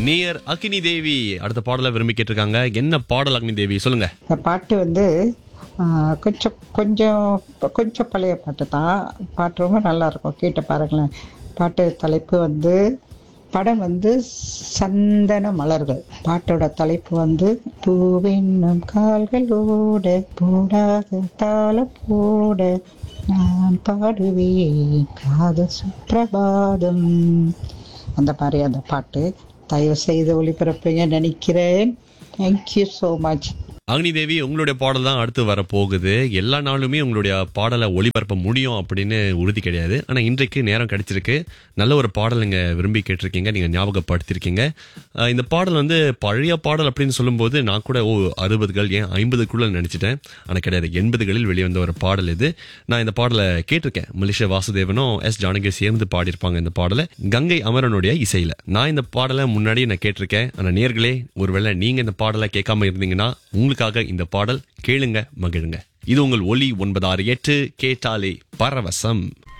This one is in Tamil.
நேயர் அக்னி தேவி அடுத்த பாடலை விரும்பி கேட்டிருக்காங்க என்ன பாடல் அக்னி தேவி சொல்லுங்க இந்த பாட்டு வந்து ஆ, கொஞ்சம் கொஞ்சம் கொஞ்சம் பழைய பாட்டு தான் பாட்டு ரொம்ப நல்லா இருக்கும் கேட்டு பாருங்களேன் பாட்டு தலைப்பு வந்து படம் வந்து சந்தன மலர்கள் பாட்டோட தலைப்பு வந்து பூவென்னும் கால்களோட போடாத தாளம் போட நான் பாடுவேன் காத சுப்பிரபாதம் அந்த மாதிரி அந்த பாட்டு தயவு செய்து ஒளிபரப்புங்க நினைக்கிறேன் தேங்க்யூ ஸோ மச் அக்னி தேவி உங்களுடைய பாடல் தான் அடுத்து வர போகுது எல்லா நாளுமே உங்களுடைய பாடலை ஒளிபரப்ப முடியும் அப்படின்னு உறுதி கிடையாது ஆனா இன்றைக்கு நேரம் கிடைச்சிருக்கு நல்ல ஒரு பாடல் நீங்க விரும்பி கேட்டிருக்கீங்க நீங்க ஞாபகப்படுத்திருக்கீங்க அஹ் இந்த பாடல் வந்து பழைய பாடல் அப்படின்னு சொல்லும்போது நான் கூட ஓ அறுபதுகள் ஏன் ஐம்பதுக்குள்ள நினைச்சிட்டேன் ஆனா கிடையாது எண்பதுகளில் வெளிவந்த ஒரு பாடல் இது நான் இந்த பாடலை கேட்டிருக்கேன் மலேசியா வாசுதேவனும் எஸ் ஜானகி சேர்ந்து பாடியிருப்பாங்க இந்த பாடலை கங்கை அமரனுடைய இசையில நான் இந்த பாடலை முன்னாடி நான் கேட்டிருக்கேன் ஆனா நேர்களே ஒருவேளை நீங்க இந்த பாடலை கேட்காம இருந்தீங்கன்னா உங்களுக்காக இந்த பாடல் கேளுங்க மகிழுங்க இது உங்கள் ஒலி ஒன்பது ஆறு எட்டு கேட்டாலே பரவசம்